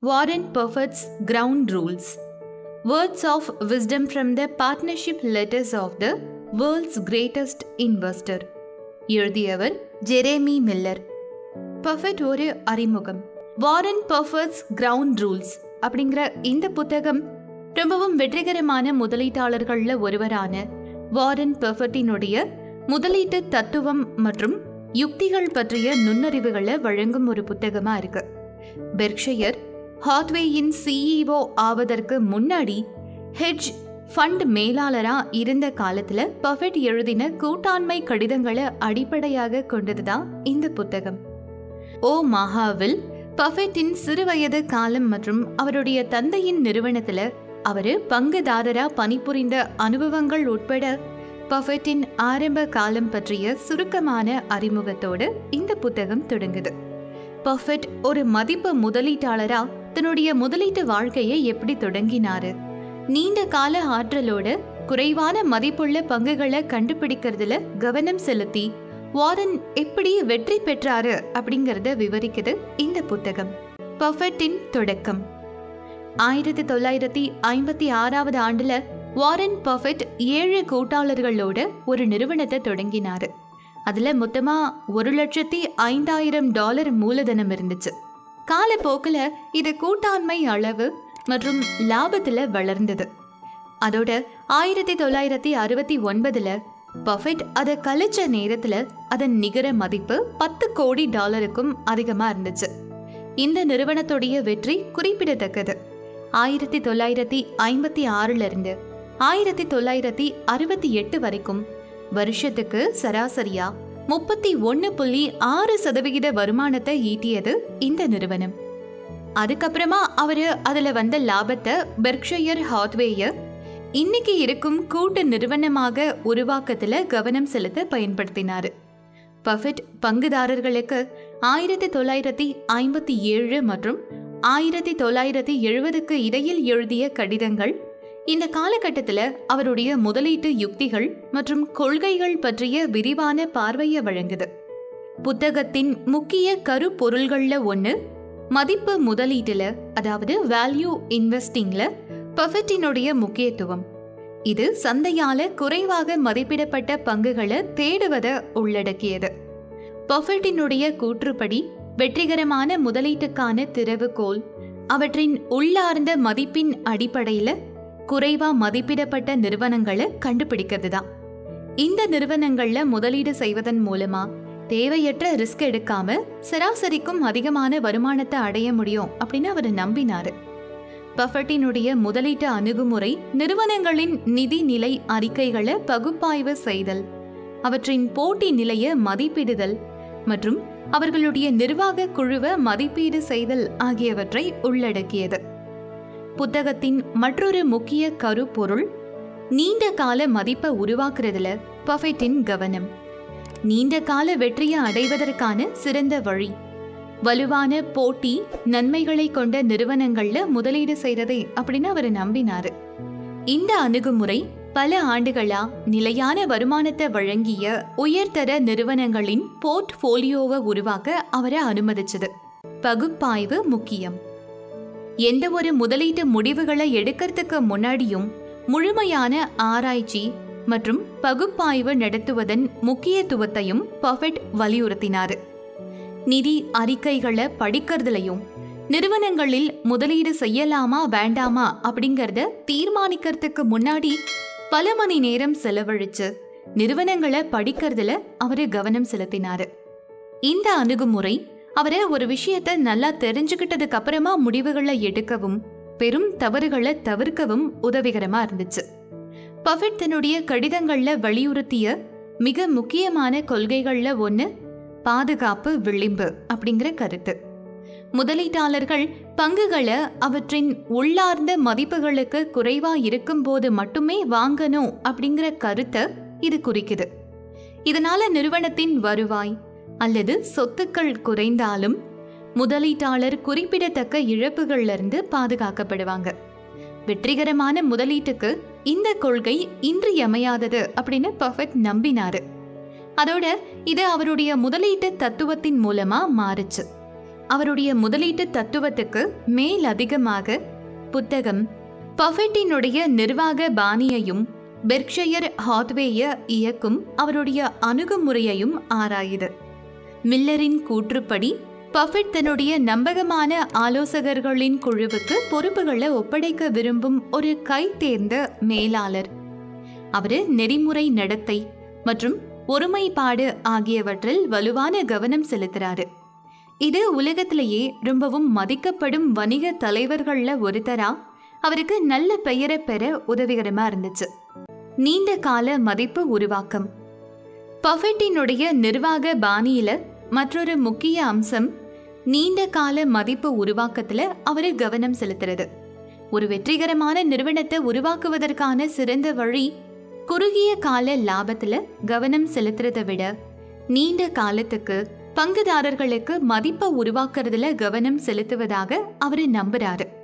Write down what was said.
Warren Buffett's Ground Rules Words of Wisdom from the Partnership Letters of the World's Greatest Investor எழுதியவர் Jeremy Miller perfect ஒரு அறிமுகம் Warren Perfect's ground rules அப்படிங்கிற இந்த புத்தகம் ரொம்பவும் வெற்றிகரமான முதலீட்டாளர்கள்ல ஒருவரான வாரன் பர்ஃபெக்டினுடைய முதலீட்டு தத்துவம் மற்றும் யுக்திகள் பற்றிய நுண்ணறிவுகளை வழங்கும் ஒரு புத்தகமா இருக்கு பெர்க்ஷயர் ஹாத்வேயின் சிஇஓ ஆவதற்கு முன்னாடி ஹெட்ஜ் ஃபண்ட் மேலாளரா இருந்த காலத்துல பஃபெட் எழுதின கூட்டாண்மை கடிதங்களை அடிப்படையாக கொண்டதுதான் இந்த புத்தகம் ஓ மகாவில் பஃபெட்டின் சிறுவயது காலம் மற்றும் அவருடைய தந்தையின் நிறுவனத்துல அவரு பங்குதாரரா பணிபுரிந்த அனுபவங்கள் உட்பட பஃபெட்டின் ஆரம்ப காலம் பற்றிய சுருக்கமான அறிமுகத்தோடு இந்த புத்தகம் தொடங்குது பஃபெட் ஒரு மதிப்பு முதலீட்டாளரா தன்னுடைய முதலீட்டு வாழ்க்கையை எப்படி தொடங்கினாரு நீண்ட கால ஆற்றலோட குறைவான மதிப்புள்ள பங்குகளை கண்டுபிடிக்கிறதுல கவனம் செலுத்தி வாரன் எப்படி வெற்றி பெற்றாரு அப்படிங்கறத விவரிக்குது இந்த புத்தகம் பஃபெட்டின் தொடக்கம் ஆயிரத்தி தொள்ளாயிரத்தி ஐம்பத்தி ஆறாவது ஆண்டுல வாரன் பஃபெட் ஏழு கூட்டாளர்களோட ஒரு நிறுவனத்தை தொடங்கினாரு அதுல மொத்தமா ஒரு லட்சத்தி ஐந்தாயிரம் டாலர் மூலதனம் இருந்துச்சு காலப்போக்கில் இது கூட்டாண்மை அளவு மற்றும் லாபத்துல வளர்ந்தது அதோட ஆயிரத்தி தொள்ளாயிரத்தி அறுபத்தி ஒன்பதுல பஃபெட் அதை கழிச்ச நேரத்துல அதன் நிகர மதிப்பு பத்து கோடி டாலருக்கும் அதிகமா இருந்துச்சு இந்த நிறுவனத்துடைய வெற்றி குறிப்பிடத்தக்கது ஆயிரத்தி தொள்ளாயிரத்தி ஐம்பத்தி ஆறுல இருந்து ஆயிரத்தி தொள்ளாயிரத்தி அறுபத்தி எட்டு வரைக்கும் வருஷத்துக்கு சராசரியா முப்பத்தி ஒன்னு புள்ளி ஆறு சதவிகித வருமானத்தை ஈட்டியது இந்த நிறுவனம் அதுக்கப்புறமா அவரு அதுல வந்த லாபத்தை பெர்க்ஷயர் ஹாத்வேய இன்னைக்கு இருக்கும் கூட்டு நிறுவனமாக உருவாக்கத்துல கவனம் செலுத்த பயன்படுத்தினாரு பஃபெட் பங்குதாரர்களுக்கு ஆயிரத்தி தொள்ளாயிரத்தி ஐம்பத்தி ஏழு மற்றும் ஆயிரத்தி தொள்ளாயிரத்தி எழுபதுக்கு இடையில் எழுதிய கடிதங்கள் இந்த காலகட்டத்தில் அவருடைய முதலீட்டு யுக்திகள் மற்றும் கொள்கைகள் பற்றிய விரிவான பார்வையை வழங்குது புத்தகத்தின் முக்கிய கருப்பொருள்கள்ல ஒன்று மதிப்பு முதலீட்டுல அதாவது வேல்யூ இன்வெஸ்டிங்ல பஃபெட்டினுடைய முக்கியத்துவம் இது சந்தையால குறைவாக மதிப்பிடப்பட்ட பங்குகளை தேடுவதை உள்ளடக்கியது பஃபெட்டினுடைய கூற்றுப்படி வெற்றிகரமான முதலீட்டுக்கான திறவுகோல் அவற்றின் உள்ளார்ந்த மதிப்பின் அடிப்படையில குறைவா மதிப்பிடப்பட்ட நிறுவனங்களை கண்டுபிடிக்கிறது தான் இந்த நிறுவனங்கள்ல முதலீடு செய்வதன் மூலமா தேவையற்ற ரிஸ்க் எடுக்காம சராசரிக்கும் அதிகமான வருமானத்தை அடைய முடியும் அப்படின்னு அவர் நம்பினாரு பஃபட்டினுடைய முதலீட்டு அணுகுமுறை நிறுவனங்களின் நிதி நிலை அறிக்கைகளை பகுப்பாய்வு செய்தல் அவற்றின் போட்டி நிலையை மதிப்பிடுதல் மற்றும் அவர்களுடைய நிர்வாக குழுவை மதிப்பீடு செய்தல் ஆகியவற்றை உள்ளடக்கியது புத்தகத்தின் மற்றொரு முக்கிய கருப்பொருள் நீண்ட கால மதிப்பை உருவாக்குறதுல பஃபெட்டின் கவனம் நீண்ட கால வெற்றியை அடைவதற்கான சிறந்த வழி வலுவான போட்டி நன்மைகளை கொண்ட நிறுவனங்கள்ல முதலீடு செய்யறதே அப்படின்னு அவர் நம்பினாரு இந்த அணுகுமுறை பல ஆண்டுகளா நிலையான வருமானத்தை வழங்கிய உயர்தர நிறுவனங்களின் போர்ட்போலியோவை உருவாக்க அவரை அனுமதிச்சது பகுப்பாய்வு முக்கியம் எந்த ஒரு முதலீட்டு முடிவுகளை எடுக்கிறதுக்கு முன்னாடியும் முழுமையான ஆராய்ச்சி மற்றும் பகுப்பாய்வு நடத்துவதன் முக்கியத்துவத்தையும் பஃபெட் வலியுறுத்தினார் நிதி அறிக்கைகளை படிக்கிறதுலையும் நிறுவனங்களில் முதலீடு செய்யலாமா வேண்டாமா அப்படிங்கறத தீர்மானிக்கிறதுக்கு முன்னாடி பல மணி நேரம் செலவழிச்சு நிறுவனங்களை படிக்கிறதுல அவரு கவனம் செலுத்தினாரு இந்த அணுகுமுறை அவரை ஒரு விஷயத்த நல்லா தெரிஞ்சுக்கிட்டதுக்கு அப்புறமா முடிவுகளை எடுக்கவும் பெரும் தவறுகளை தவிர்க்கவும் உதவிகரமா இருந்துச்சு பஃபெட் தன்னுடைய கடிதங்கள்ல வலியுறுத்திய மிக முக்கியமான கொள்கைகள்ல ஒன்று பாதுகாப்பு விளிம்பு அப்படிங்கிற கருத்து முதலீட்டாளர்கள் பங்குகளை அவற்றின் உள்ளார்ந்த மதிப்புகளுக்கு குறைவா இருக்கும்போது மட்டுமே வாங்கணும் அப்படிங்கிற கருத்தை இது குறிக்குது இதனால நிறுவனத்தின் வருவாய் அல்லது சொத்துக்கள் குறைந்தாலும் முதலீட்டாளர் குறிப்பிடத்தக்க இழப்புகள்ல இருந்து பாதுகாக்கப்படுவாங்க வெற்றிகரமான முதலீட்டுக்கு இந்த கொள்கை இன்றியமையாதது அப்படின்னு பர்ஃபெக்ட் நம்பினாரு அதோட இது அவருடைய முதலீட்டு தத்துவத்தின் மூலமா மாறுச்சு அவருடைய முதலீட்டு தத்துவத்துக்கு மேல் அதிகமாக புத்தகம் பஃபெட்டினுடைய நிர்வாக பாணியையும் பெர்க்ஷயர் ஹாத்வேய இயக்கும் அவருடைய அணுகுமுறையையும் ஆராயுது மில்லரின் கூற்றுப்படி பஃபெட் தன்னுடைய நம்பகமான ஆலோசகர்களின் குழுவுக்கு பொறுப்புகளை ஒப்படைக்க விரும்பும் ஒரு கை தேர்ந்த மேலாளர் அவரு நெறிமுறை நடத்தை மற்றும் ஒருமைப்பாடு ஆகியவற்றில் வலுவான கவனம் செலுத்துறாரு இது உலகத்திலேயே ரொம்பவும் மதிக்கப்படும் வணிக தலைவர்கள்ல ஒருத்தரா அவருக்கு நல்ல பெயரை பெற உதவிகரமா இருந்துச்சு நீண்ட கால மதிப்பு உருவாக்கம் பஃபெட்டினுடைய நிர்வாக பாணியில மற்றொரு முக்கிய அம்சம் நீண்ட கால மதிப்பு உருவாக்கத்துல அவரு கவனம் செலுத்துறது ஒரு வெற்றிகரமான நிறுவனத்தை உருவாக்குவதற்கான சிறந்த வழி குறுகிய கால லாபத்துல கவனம் செலுத்துறதை விட நீண்ட காலத்துக்கு பங்குதாரர்களுக்கு மதிப்பை உருவாக்குறதுல கவனம் செலுத்துவதாக அவரு நம்புறாரு